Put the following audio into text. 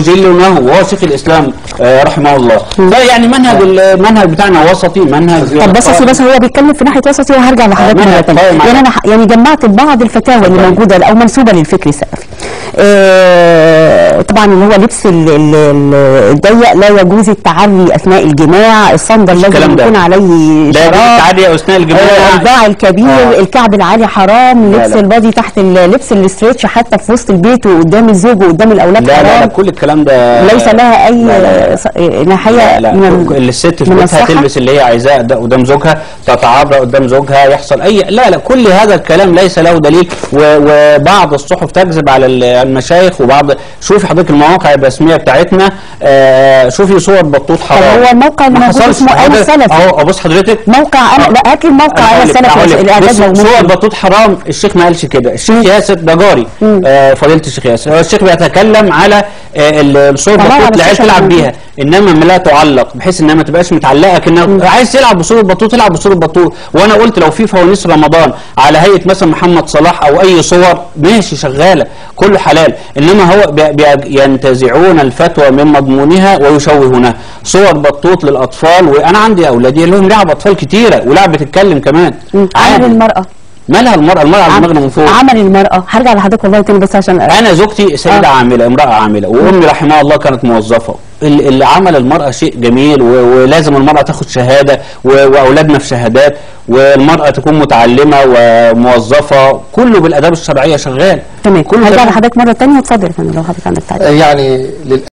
يجلونه وهو شيخ الاسلام آه، رحمه الله فيعني منهج المنهج بتاعنا وسطي منهج طب بس أصل بس هو بيتكلم في ناحيه وسطي وهرجع لحضرتك آه، مره منهج ثانيه قائم على- يعني انا ح- يعني جمعت بعض الفتاوى اللي موجوده او منسوبه للفكر السلفي آه، طبعا اللي هو لبس ال- ال- ال- الضيق لا يجوز التعري اثناء الجماع الصندل لازم الكلام ده. يكون عليه لا يجوز شراب التعدي اثناء الجماع آه، الباع الكبير آه. الكعب العالي حرام لا، لبس لا. البادي تحت ال- لبس الاستريتش حتى في وسط البيت وقدام الزوج وقدام الاولاد لا لا لا حرام كل الكلام ده ليس لها اي لا، لا، لا. ص- ناحيه لا لا من ك- الست في من بيتها الصحة. تلبس اللي هي عايزاه قد- قدام زوجها تتعرى قدام زوجها يحصل اي لا لا كل هذا الكلام ليس له دليل و- وبعض الصحف تكذب على ال- المشايخ وبعض شوفي حضرتك المواقع الرسميه بتاعتنا آه، شوفي صور بطوط طب حرام هو الموقع اللي ما موجود حصلش. اسمه آل حضرتك- السلفي اهو ابص حضرتك موقع انا آه. لا هات لي الموقع انا هقول لك- هقول السلفي لك. الاعداد بص، موجود صور بطوط حرام الشيخ ما قالش كده الشيخ ياسر ده جاري آه فضيله الشيخ ياسر هو الشيخ بيتكلم على آه ال- الصور طبعاً بطوط على العيال السوشيال تلعب ميديا. بيها انما ما لا تعلق بحيث انها ما تبقاش متعلقه كانها عايز تلعب بصوره بطوط تلعب بصوره بطوط وانا قلت لو في فوانيس رمضان على هيئه مثلا محمد صلاح او اي صور ماشي شغاله كله حلال انما هو بي- بي- ينتزعون الفتوى من مضمونها ويشوهونها صور بطوط للاطفال وانا عندي اولادي لهم لعب اطفال كتيره ولعب بتتكلم كمان عمل عادي. المرأة مالها المرأة المرأة على دماغنا من فوق عمل المرأة هرجع لحضرتك والله تاني بس عشان أنا زوجتي سيدة آه. عاملة امرأة عاملة وأمي رحمها الله كانت موظفة ال- اللي عمل المرأة شيء جميل و- ولازم المرأة تاخد شهادة و- وأولادنا في شهادات والمرأة تكون متعلمة وموظفة كله بالآداب الشرعية شغال تمام كله هرجع تمام. لحضرتك مرة تانية اتفضل يا فندم لو حضرتك عندك تعليق يعني للأسف